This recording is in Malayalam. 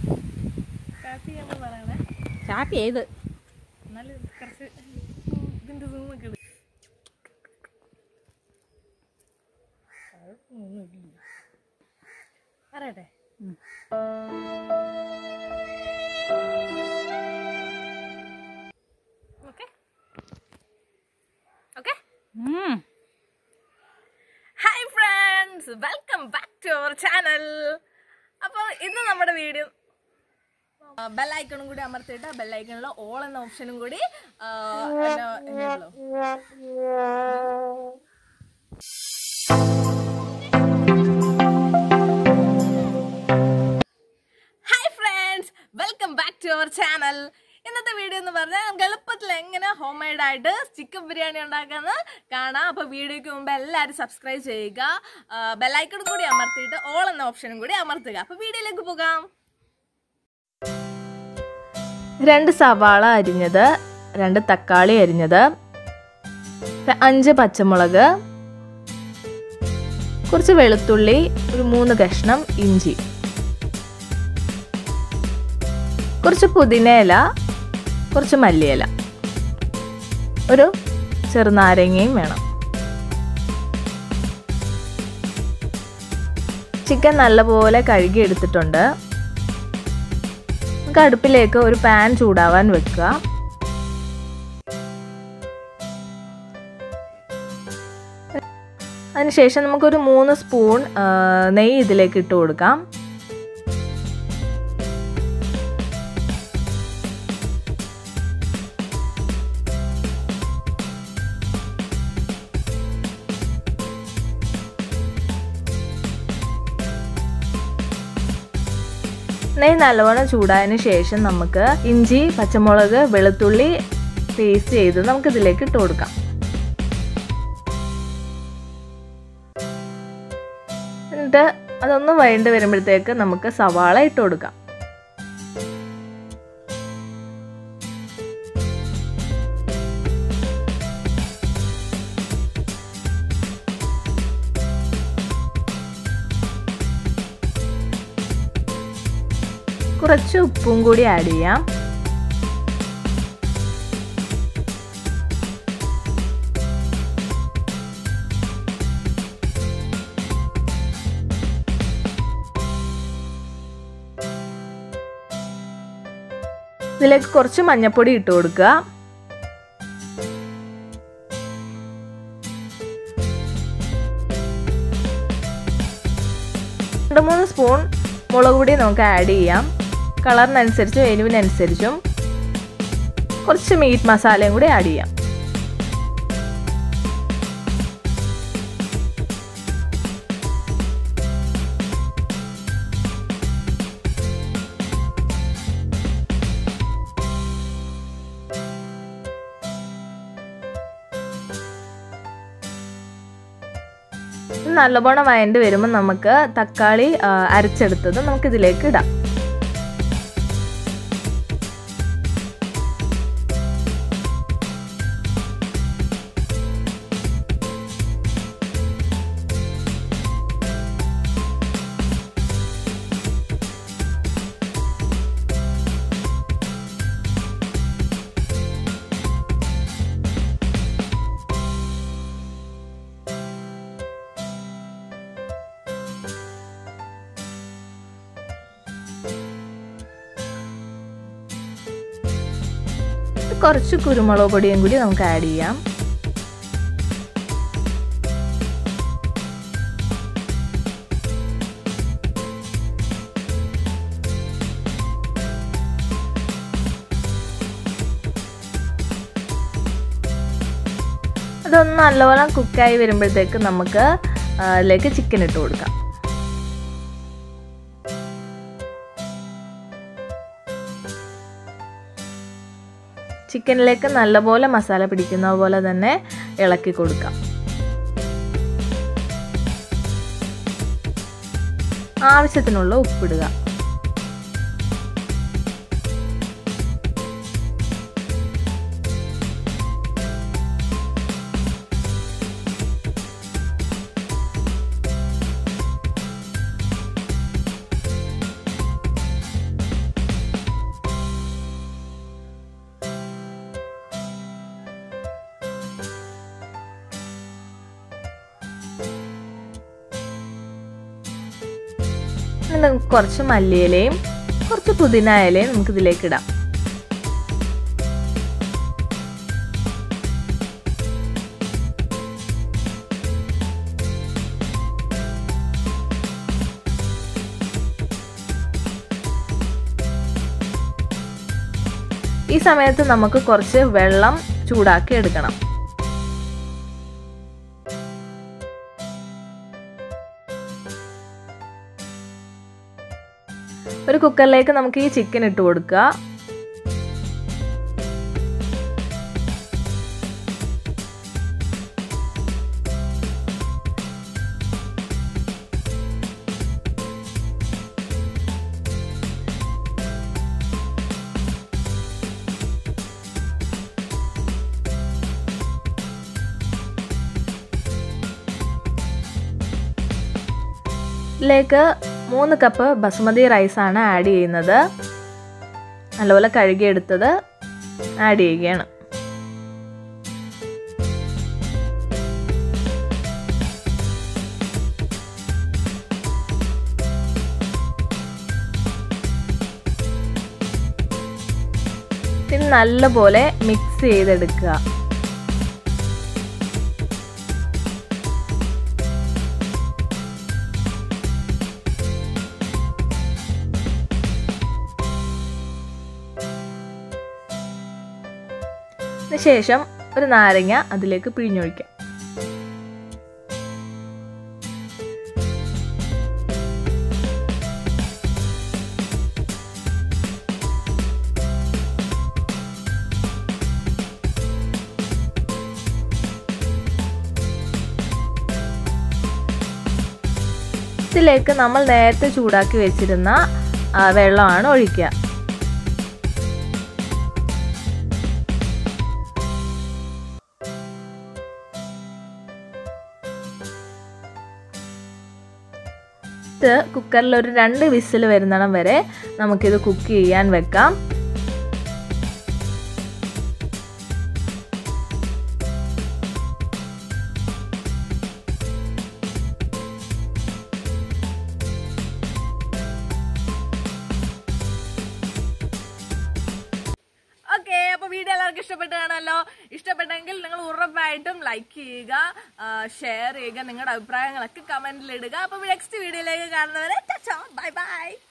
കാപ്പി എന്ന് പറയണേ കാപ്പി ഏത് എന്നാലും കുറച്ച് ഇതിൻ്റെ സൂമൊക്കെ ഇട് കുഴപ്പമൊന്നുമില്ല പറയട്ടെ okay okay hi friends welcome back to our channel അപ്പോൾ ഇന്ന് നമ്മുടെ വീഡിയോ ബെല്ലൈക്കണും കൂടി അമർത്തിയിട്ട് ബെല്ലൈക്കണിൽ ഓൾ എന്ന ഓപ്ഷനും കൂടി ആ, എന്നാ- എന്നാ hi friends welcome back to our channel ഇന്നത്തെ വീഡിയോ എന്ന് പറഞ്ഞാൽ നമുക്ക് എളുപ്പത്തിൽ എങ്ങനെ ഹോം മെയ്ഡ് ആയിട്ട് ചിക്കൻ ബിരിയാണി ഉണ്ടാക്കാന്ന് കാണാം അപ്പോൾ വീഡിയോയ്ക്ക് മുമ്പ് എല്ലാവരും സബ്സ്ക്രൈബ് ചെയ്യുക ബെല്ലൈക്കൺ കൂടി അമർത്തിയിട്ട് ഓൾ എന്ന ഓപ്ഷനും കൂടി അമർത്തുക അപ്പോൾ വീഡിയോയിലേക്ക് പോകാം രണ്ട് സവാള അരിഞ്ഞത് രണ്ട് തക്കാളി അരിഞ്ഞത് ഒരു അഞ്ച് പച്ചമുളക് കുറച്ച് വെളുത്തുള്ളി ഒരു മൂന്ന് കഷ്ണം ഇഞ്ചി കുറച്ച് പുതിനയില കുറച്ച് മല്ലിയില ഒരു ചെറുനാരങ്ങയും വേണം ചിക്കൻ നല്ലപോലെ കഴുകി എടുത്തിട്ടുണ്ട് നമുക്ക് അടുപ്പിലേക്ക് ഒരു പാൻ ചൂടാവാൻ വെക്കുക അതിനുശേഷം നമുക്കൊരു മൂന്ന് സ്പൂൺ ആ, നെയ്യ് ഇതിലേക്ക് ഇട്ട് കൊടുക്കാം നെയ്യ് നല്ലവണ്ണം ചൂടായതിന് ശേഷം നമുക്ക് ഇഞ്ചി പച്ചമുളക് വെളുത്തുള്ളി പേസ്റ്റ് ചെയ്ത് നമുക്ക് ഇതിലേക്ക് ഇട്ട് കൊടുക്കാം എന്നിട്ട് അതൊന്ന് വഴണ്ട് വരുമ്പോഴത്തേക്ക് നമുക്ക് സവാള ഇട്ട് കൊടുക്കാം കുറച്ച് ഉപ്പും കൂടി ആഡ് ചെയ്യാം ഇതിലേക്ക് കുറച്ച് മഞ്ഞൾപ്പൊടി ഇട്ട് കൊടുക്കുക രണ്ട് മൂന്ന് സ്പൂൺ മുളക് പൊടി നമുക്ക് ആഡ് ചെയ്യാം കളറിനനുസരിച്ചും എരിവിനനുസരിച്ചും കുറച്ച് മീറ്റ് മസാലയും കൂടി ആഡ് ചെയ്യാം നല്ലവണ്ണം വഴണ്ട് വരുമ്പോൾ നമുക്ക് തക്കാളി ആ, അരച്ചെടുത്തത് നമുക്ക് ഇതിലേക്ക് ഇടാം കുറച്ച് കുരുമുളക് പൊടിയും കൂടി നമുക്ക് ആഡ് ചെയ്യാം അതൊന്ന് നല്ലപോലെ കുക്കായി വരുമ്പോഴത്തേക്ക് നമുക്ക് ആ, അതിലേക്ക് ചിക്കൻ ഇട്ട് കൊടുക്കാം ചിക്കനിലേക്ക് നല്ലപോലെ മസാല പിടിക്കുന്ന പോലെ തന്നെ ഇളക്കി കൊടുക്കാം ആവശ്യത്തിനുള്ള ഉപ്പിടുക ഇനി നമുക്ക് കുറച്ച് മല്ലിയിലയും കുറച്ച് പുതിന ഇലയും നമുക്ക് ഇതിലേക്ക് ഇടാം ഈ സമയത്ത് നമുക്ക് കുറച്ച് വെള്ളം ചൂടാക്കി എടുക്കണം ഒരു കുക്കറിലേക്ക് നമുക്ക് ഈ ചിക്കൻ ഇട്ട് കൊടുക്കുക ഇതിലേക്ക് മൂന്ന് കപ്പ് ബസുമതി റൈസാണ് ആഡ് ചെയ്യുന്നത് നല്ലപോലെ കഴുകിയെടുത്തത് ആഡ് ചെയ്യുകയാണ് ഇത് നല്ലപോലെ മിക്സ് ചെയ്തെടുക്കുക ശേഷം ഒരു നാരങ്ങ അതിലേക്ക് പിഴിഞ്ഞൊഴിക്കാം ഇതിലേക്ക് നമ്മൾ നേരത്തെ ചൂടാക്കി വെച്ചിരുന്ന വെള്ളമാണ് ഒഴിക്കുക ഇത് കുക്കറിൽ ഒരു രണ്ട് വിസിൽ വരുന്നിടം വരെ നമുക്കിത് കുക്ക് ചെയ്യാൻ വെക്കാം ഓക്കെ അപ്പൊ വീഡിയോ എല്ലാവർക്കും ഇഷ്ടപ്പെട്ട് കാണാമല്ലോ ഇഷ്ടപ്പെട്ടെങ്കിൽ നിങ്ങൾ ഉറപ്പായിട്ടും ലൈക്ക് ചെയ്യുക ഷെയർ ചെയ്യുക നിങ്ങളുടെ അഭിപ്രായങ്ങളൊക്കെ കമന്റിൽ ഇടുക അപ്പൊ നെക്സ്റ്റ് വീഡിയോയിലേക്ക് കാണുന്നവരെ ബൈ ബൈ